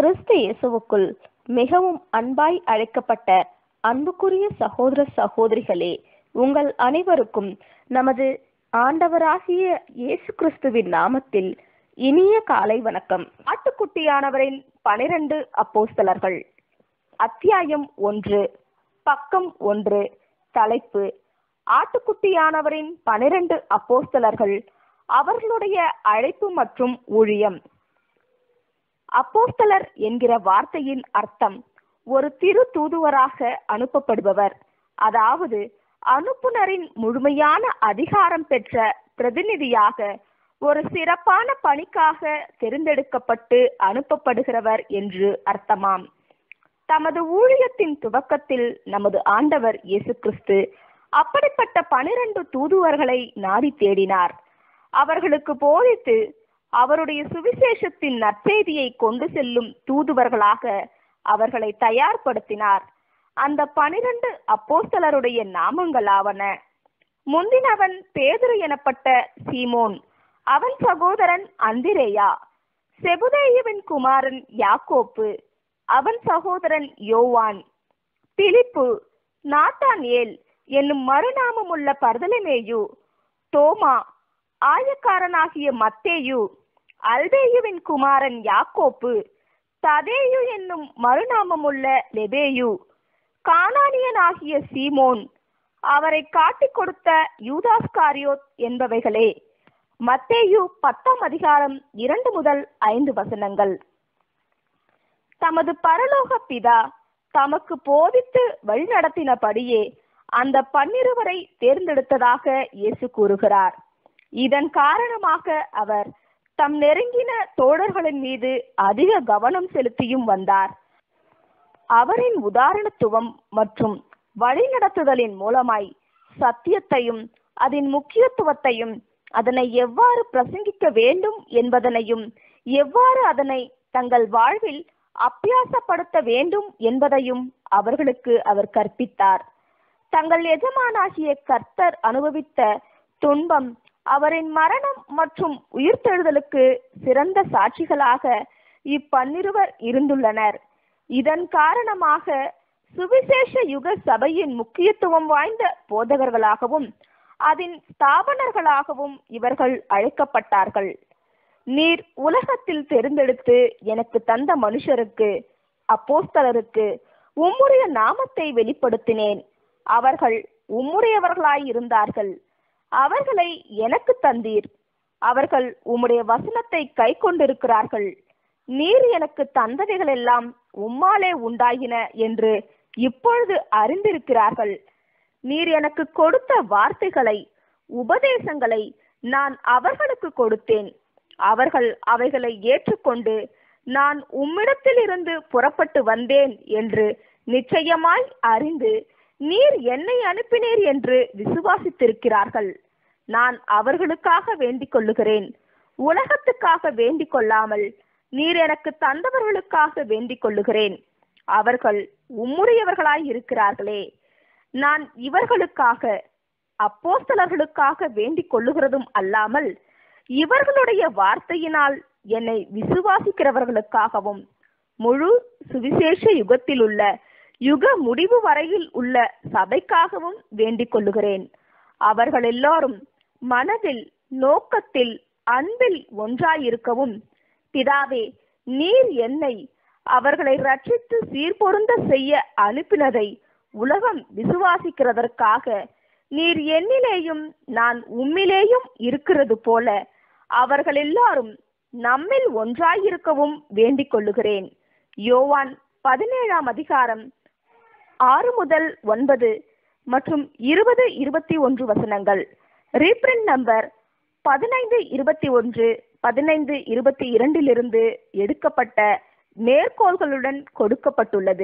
கிறிஸ்து இயேசுவுக்குள் மிகவும் அன்பாய் அழைக்கப்பட்ட அன்புக்குரிய சகோதர சகோதரிகளே உங்கள் அனைவருக்கும் நமது ஆண்டவராகிய இயேசு கிறிஸ்துவின் நாமத்தில் இனிய காலை வணக்கம் ஆட்டுக்குட்டியானவரின் பனிரெண்டு அப்போஸ்தலர்கள் அத்தியாயம் ஒன்று பக்கம் ஒன்று தலைப்பு ஆட்டுக்குட்டியானவரின் பனிரெண்டு அப்போஸ்தலர்கள் அவர்களுடைய அழைப்பு மற்றும் ஊழியம் அப்போஸ்தலர் என்கிற வார்த்தையின் அர்த்தம் ஒரு திரு தூதுவராக அனுப்பப்படுபவர் அதாவது அனுப்புனரின் முழுமையான அதிகாரம் பெற்ற பிரதிநிதியாக ஒரு சிறப்பான பணிக்காக தேர்ந்தெடுக்கப்பட்டு அனுப்பப்படுகிறவர் என்று அர்த்தமாம் தமது ஊழியத்தின் துவக்கத்தில் நமது ஆண்டவர் இயேசு கிறிஸ்து அப்படிப்பட்ட பனிரெண்டு தூதுவர்களை நாடி தேடினார் அவர்களுக்கு போதித்து அவருடைய சுவிசேஷத்தின் நற்செய்தியை கொண்டு செல்லும் தூதுவர்களாக அவர்களை தயார்படுத்தினார் அந்த பனிரெண்டு அப்போஸ்தலருடைய நாமங்களாவன முந்தினவன் பேதுரு எனப்பட்ட சீமோன் அவன் சகோதரன் அந்திரேயா செபுதேயுவின் குமாரன் யாக்கோப்பு அவன் சகோதரன் யோவான் பிலிப்பு நாத்தான்யேல் என்னும் மறுநாமமுள்ள பர்தலமேயு தோமா ஆயக்காரனாகிய மத்தேயு அல்தேயுவின் குமாரன் யாக்கோப்பு ததேயு என்னும் மறுநாமமுள்ள லெபேயு கானானியனாகிய சீமோன் அவரை காட்டிக் கொடுத்த யூதாஸ்காரியோத் என்பவைகளே மத்தேயு பத்தாம் அதிகாரம் இரண்டு முதல் ஐந்து வசனங்கள் தமது பரலோக பிதா தமக்கு போதித்து வழிநடத்தினபடியே அந்த பன்னிருவரை தேர்ந்தெடுத்ததாக இயேசு கூறுகிறார் இதன் காரணமாக அவர் தம் நெருங்கின தோழர்களின் மீது அதிக கவனம் செலுத்தியும் வந்தார் அவரின் உதாரணத்துவம் மற்றும் வழிநடத்துதலின் மூலமாய் சத்தியத்தையும் அதன் முக்கியத்துவத்தையும் அதனை எவ்வாறு பிரசங்கிக்க வேண்டும் என்பதனையும் எவ்வாறு அதனை தங்கள் வாழ்வில் அப்பியாசப்படுத்த வேண்டும் என்பதையும் அவர்களுக்கு அவர் கற்பித்தார் தங்கள் எஜமானாகிய கர்த்தர் அனுபவித்த துன்பம் அவரின் மரணம் மற்றும் உயிர்த்தெழுதலுக்கு சிறந்த சாட்சிகளாக இப்பன்னிருவர் இருந்துள்ளனர் இதன் காரணமாக சுவிசேஷ யுக சபையின் முக்கியத்துவம் வாய்ந்த போதகர்களாகவும் அதன் ஸ்தாபனர்களாகவும் இவர்கள் அழைக்கப்பட்டார்கள் நீர் உலகத்தில் தெரிந்தெடுத்து எனக்கு தந்த மனுஷருக்கு அப்போஸ்தலருக்கு உம்முடைய நாமத்தை வெளிப்படுத்தினேன் அவர்கள் உம்முடையவர்களாய் இருந்தார்கள் அவர்களை எனக்கு தந்தீர் அவர்கள் உம்முடைய வசனத்தை கை கொண்டிருக்கிறார்கள் நீர் எனக்கு தந்தவைகள் எல்லாம் உம்மாலே உண்டாயின என்று இப்பொழுது அறிந்திருக்கிறார்கள் நீர் எனக்கு கொடுத்த வார்த்தைகளை உபதேசங்களை நான் அவர்களுக்கு கொடுத்தேன் அவர்கள் அவைகளை ஏற்றுக்கொண்டு நான் உம்மிடத்தில் இருந்து புறப்பட்டு வந்தேன் என்று நிச்சயமாய் அறிந்து நீர் என்னை அனுப்பினீர் என்று விசுவாசித்திருக்கிறார்கள் நான் அவர்களுக்காக வேண்டிக் கொள்ளுகிறேன் உலகத்துக்காக வேண்டிக் கொள்ளாமல் நீர் எனக்கு தந்தவர்களுக்காக வேண்டிக் கொள்ளுகிறேன் அவர்கள் உம்முடையவர்களாய் இருக்கிறார்களே நான் இவர்களுக்காக அப்போஸ்தலர்களுக்காக வேண்டிக் கொள்ளுகிறதும் அல்லாமல் இவர்களுடைய வார்த்தையினால் என்னை விசுவாசிக்கிறவர்களுக்காகவும் முழு சுவிசேஷ யுகத்தில் உள்ள யுக முடிவு வரையில் உள்ள சபைக்காகவும் வேண்டிக் கொள்ளுகிறேன் அவர்கள் எல்லாரும் மனதில் நோக்கத்தில் அன்பில் ஒன்றாயிருக்கவும் பிதாவே நீர் என்னை அவர்களை ரட்சித்து சீர்பொருந்த செய்ய அனுப்பினதை உலகம் விசுவாசிக்கிறதற்காக நீர் என்னிலேயும் நான் உம்மிலேயும் இருக்கிறது போல அவர்கள் எல்லாரும் நம்மில் ஒன்றாயிருக்கவும் வேண்டிக் கொள்ளுகிறேன் யோவான் பதினேழாம் அதிகாரம் ஆறு முதல் ஒன்பது மற்றும் இருபது இருபத்தி ஒன்று வசனங்கள் ரீப்ரிண்ட் நம்பர் பதினைந்து இருபத்தி ஒன்று பதினைந்து இருபத்தி இரண்டிலிருந்து எடுக்கப்பட்ட மேற்கோள்களுடன் கொடுக்கப்பட்டுள்ளது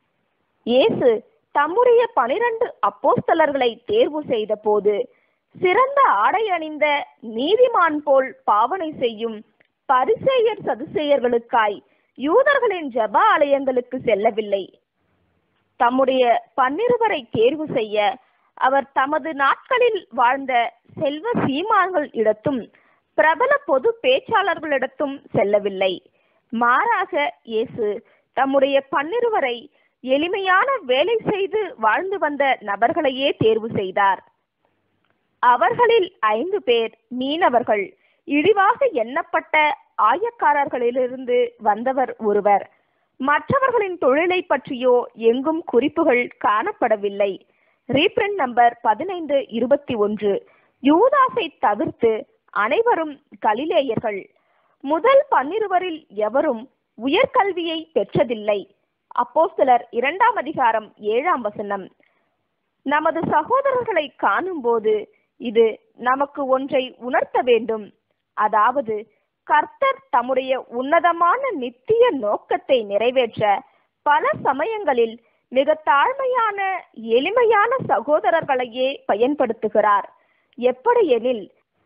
இயேசு தம்முடைய பனிரெண்டு அப்போஸ்தலர்களை தேர்வு செய்த போது சிறந்த ஆடை அணிந்த நீதிமான் போல் பாவனை செய்யும் பரிசேயர் சதுசேயர்களுக்காய் யூதர்களின் ஜப ஆலயங்களுக்கு செல்லவில்லை தம்முடைய பன்னிருவரை தேர்வு செய்ய அவர் தமது நாட்களில் வாழ்ந்த செல்வ சீமான்கள் இடத்தும் பிரபல பொது பேச்சாளர்களிடத்தும் செல்லவில்லை மாறாக இயேசு தம்முடைய பன்னிருவரை எளிமையான வேலை செய்து வாழ்ந்து வந்த நபர்களையே தேர்வு செய்தார் அவர்களில் ஐந்து பேர் மீனவர்கள் இழிவாக எண்ணப்பட்ட ஆயக்காரர்களிலிருந்து வந்தவர் ஒருவர் மற்றவர்களின் தொழிலை பற்றியோ எங்கும் குறிப்புகள் காணப்படவில்லை ரீப்ரிண்ட் நம்பர் பதினைந்து இருபத்தி ஒன்று யூதாசை தவிர்த்து அனைவரும் கலிலேயர்கள் முதல் பன்னிருவரில் எவரும் உயர்கல்வியை பெற்றதில்லை அப்போஸ்தலர் இரண்டாம் அதிகாரம் ஏழாம் வசனம் நமது சகோதரர்களை காணும்போது இது நமக்கு ஒன்றை உணர்த்த வேண்டும் அதாவது கர்த்தர் தம்முடைய உன்னதமான நித்திய நோக்கத்தை நிறைவேற்ற பல சமயங்களில் மிக தாழ்மையான எளிமையான சகோதரர்களையே பயன்படுத்துகிறார் எப்படியெனில்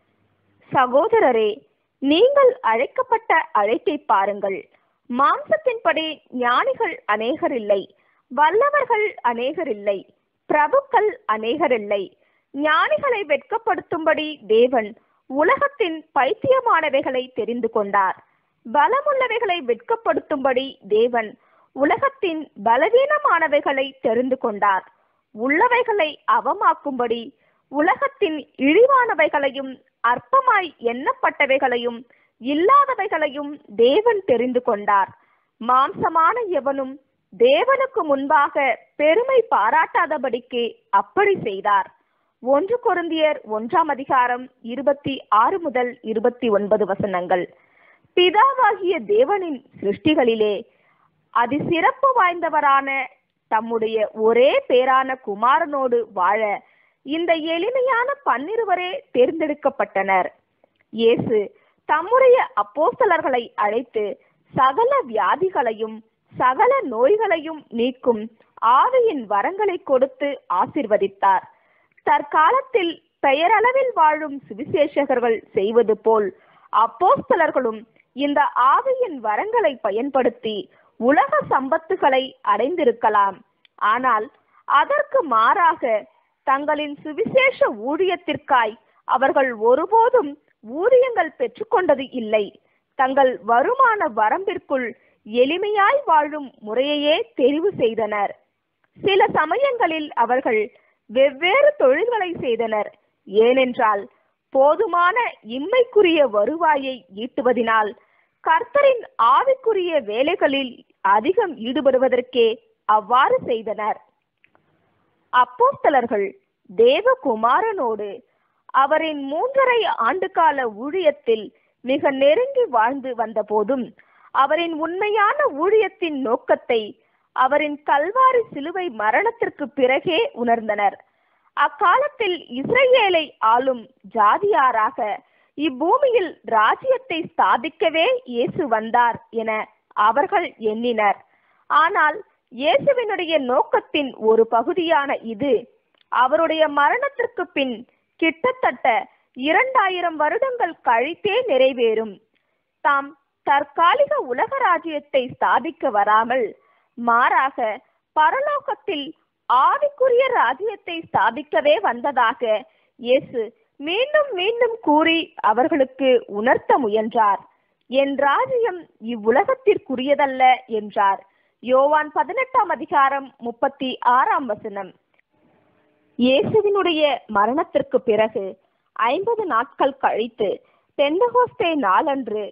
சகோதரரே நீங்கள் அழைக்கப்பட்ட அழைப்பை பாருங்கள் மாம்சத்தின்படி ஞானிகள் அநேகர் இல்லை வல்லவர்கள் அநேகர் இல்லை பிரபுக்கள் அநேகர் இல்லை ஞானிகளை வெட்கப்படுத்தும்படி தேவன் உலகத்தின் பைத்தியமானவைகளை தெரிந்து கொண்டார் பலமுள்ளவைகளை வெட்கப்படுத்தும்படி தேவன் உலகத்தின் பலவீனமானவைகளை தெரிந்து கொண்டார் உள்ளவைகளை அவமாக்கும்படி உலகத்தின் இழிவானவைகளையும் அற்பமாய் எண்ணப்பட்டவைகளையும் இல்லாதவைகளையும் தேவன் தெரிந்து கொண்டார் மாம்சமான எவனும் தேவனுக்கு முன்பாக பெருமை பாராட்டாதபடிக்கு அப்படி செய்தார் ஒன்று கொருந்தியர் ஒன்றாம் அதிகாரம் இருபத்தி ஆறு முதல் இருபத்தி ஒன்பது வசனங்கள் பிதாவாகிய தேவனின் சிருஷ்டிகளிலே அதி சிறப்பு வாய்ந்தவரான தம்முடைய ஒரே பேரான குமாரனோடு வாழ இந்த எளிமையான பன்னிருவரே தேர்ந்தெடுக்கப்பட்டனர் இயேசு தம்முடைய அப்போஸ்தலர்களை அழைத்து சகல வியாதிகளையும் சகல நோய்களையும் நீக்கும் ஆவியின் வரங்களை கொடுத்து ஆசிர்வதித்தார் தற்காலத்தில் பெயரளவில் வாழும் சுவிசேஷகர்கள் செய்வது போல் அப்போஸ்தலர்களும் இந்த ஆவியின் வரங்களை பயன்படுத்தி உலக சம்பத்துகளை அடைந்திருக்கலாம் ஆனால் அதற்கு மாறாக தங்களின் சுவிசேஷ ஊழியத்திற்காய் அவர்கள் ஒருபோதும் ஊதியங்கள் பெற்றுக்கொண்டது இல்லை தங்கள் வருமான வரம்பிற்குள் எளிமையாய் வாழும் முறையையே தெரிவு செய்தனர் சில சமயங்களில் அவர்கள் வெவ்வேறு தொழில்களை செய்தனர் ஏனென்றால் போதுமான இம்மைக்குரிய வருவாயை ஈட்டுவதினால் கர்த்தரின் ஆவிக்குரிய வேலைகளில் அதிகம் ஈடுபடுவதற்கே அவ்வாறு செய்தனர் அப்போஸ்தலர்கள் தேவகுமாரனோடு அவரின் மூன்றரை ஆண்டுகால ஊழியத்தில் மிக நெருங்கி வாழ்ந்து வந்த போதும் அவரின் உண்மையான ஊழியத்தின் நோக்கத்தை அவரின் கல்வாரி சிலுவை மரணத்திற்கு பிறகே உணர்ந்தனர் அக்காலத்தில் இஸ்ரேலை ஆளும் ஜாதியாராக இப்பூமியில் ராஜ்யத்தை ஸ்தாபிக்கவே இயேசு வந்தார் என அவர்கள் எண்ணினர் ஆனால் இயேசுவினுடைய நோக்கத்தின் ஒரு பகுதியான இது அவருடைய மரணத்திற்கு பின் கிட்டத்தட்ட இரண்டாயிரம் வருடங்கள் கழித்தே நிறைவேறும் தாம் தற்காலிக உலக ராஜ்யத்தை ஸ்தாபிக்க வராமல் மாறாக பரலோகத்தில் ஆவிக்குரிய ராஜ்யத்தை ஸ்தாபிக்கவே வந்ததாக இயேசு மீண்டும் மீண்டும் கூறி அவர்களுக்கு உணர்த்த முயன்றார் என் ராஜ்யம் இவ்வுலகத்திற்குரியதல்ல என்றார் யோவான் பதினெட்டாம் அதிகாரம் முப்பத்தி ஆறாம் வசனம் இயேசுவினுடைய மரணத்திற்கு பிறகு ஐம்பது நாட்கள் கழித்து பெந்தகோஸ்தே நாளன்று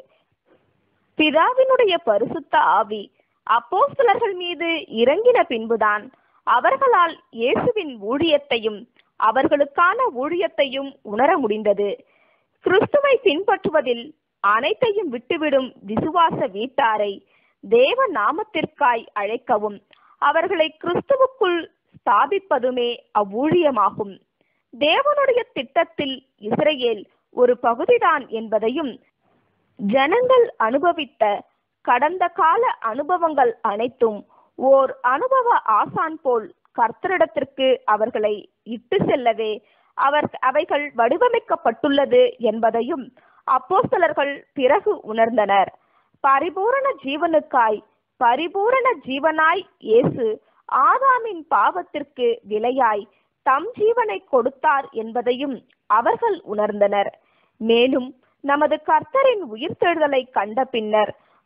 பிதாவினுடைய பரிசுத்த ஆவி அப்போஸ்தலர்கள் மீது இறங்கின பின்புதான் அவர்களால் இயேசுவின் ஊழியத்தையும் அவர்களுக்கான ஊழியத்தையும் உணர முடிந்தது கிறிஸ்துவை பின்பற்றுவதில் அனைத்தையும் விட்டுவிடும் விசுவாச வீட்டாரை தேவ நாமத்திற்காய் அழைக்கவும் அவர்களை கிறிஸ்துவுக்குள் ஸ்தாபிப்பதுமே அவ்வூழியமாகும் தேவனுடைய திட்டத்தில் இஸ்ரேல் ஒரு பகுதிதான் என்பதையும் ஜனங்கள் அனுபவித்த கடந்த கால அனுபவங்கள் அனைத்தும் ஓர் அனுபவ ஆசான் போல் கர்த்தரிடத்திற்கு அவர்களை இட்டு செல்லவே அவர் அவைகள் வடிவமைக்கப்பட்டுள்ளது என்பதையும் அப்போஸ்தலர்கள் பிறகு உணர்ந்தனர் பரிபூரண ஜீவனுக்காய் பரிபூரண ஜீவனாய் இயேசு ஆதாமின் பாவத்திற்கு விலையாய் தம் ஜீவனை கொடுத்தார் என்பதையும் அவர்கள் உணர்ந்தனர் மேலும் நமது கர்த்தரின் உயிர்த்தெழுதலை கண்ட பின்னர்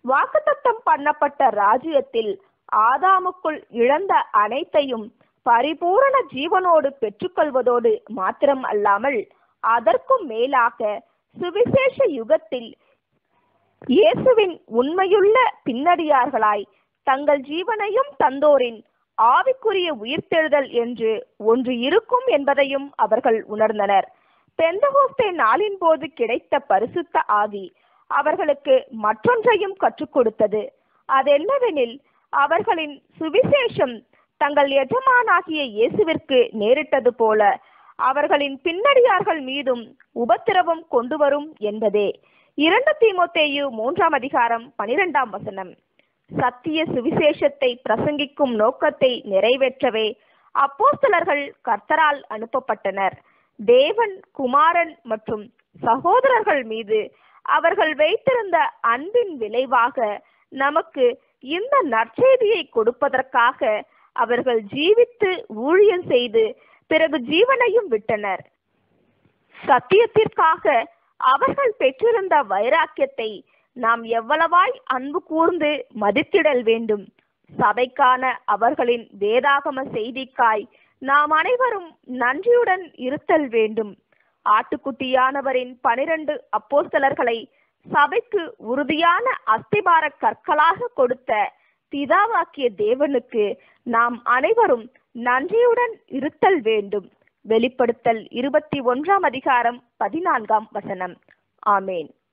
வாக்குத்தத்தம் பண்ணப்பட்ட ராஜ்யத்தில் ஆதாமுக்குள் இழந்த அனைத்தையும் பரிபூரண ஜீவனோடு பெற்றுக்கொள்வதோடு மாத்திரம் அல்லாமல் அதற்கும் மேலாக சுவிசேஷ யுகத்தில் இயேசுவின் உண்மையுள்ள பின்னடியார்களாய் தங்கள் ஜீவனையும் தந்தோரின் ஆவிக்குரிய உயிர்த்தெழுதல் என்று ஒன்று இருக்கும் என்பதையும் அவர்கள் உணர்ந்தனர் பெந்தகோஸ்தே நாளின் போது கிடைத்த பரிசுத்த ஆவி அவர்களுக்கு மற்றொன்றையும் கற்றுக் கொடுத்தது அதென்னவெனில் அவர்களின் சுவிசேஷம் தங்கள் எஜமானாகிய இயேசுவிற்கு நேரிட்டது போல அவர்களின் பின்னடியார்கள் மீதும் உபத்திரவம் கொண்டு வரும் என்பதே இரண்டு தீமோத்தேயு மூன்றாம் அதிகாரம் பனிரெண்டாம் வசனம் சத்திய சுவிசேஷத்தை பிரசங்கிக்கும் நோக்கத்தை நிறைவேற்றவே அப்போஸ்தலர்கள் கர்த்தரால் அனுப்பப்பட்டனர் தேவன் குமாரன் மற்றும் சகோதரர்கள் மீது அவர்கள் வைத்திருந்த அன்பின் விளைவாக நமக்கு இந்த நற்செய்தியை கொடுப்பதற்காக அவர்கள் ஜீவித்து ஊழியம் செய்து பிறகு ஜீவனையும் விட்டனர் சத்தியத்திற்காக அவர்கள் பெற்றிருந்த வைராக்கியத்தை நாம் எவ்வளவாய் அன்பு கூர்ந்து மதித்திடல் வேண்டும் சபைக்கான அவர்களின் வேதாகம செய்திக்காய் நாம் அனைவரும் நன்றியுடன் இருத்தல் வேண்டும் ஆட்டுக்குட்டியானவரின் பனிரெண்டு அப்போஸ்தலர்களை சபைக்கு உறுதியான அஸ்திபார கற்களாக கொடுத்த பிதாவாக்கிய தேவனுக்கு நாம் அனைவரும் நன்றியுடன் இருத்தல் வேண்டும் வெளிப்படுத்தல் இருபத்தி ஒன்றாம் அதிகாரம் பதினான்காம் வசனம் ஆமேன்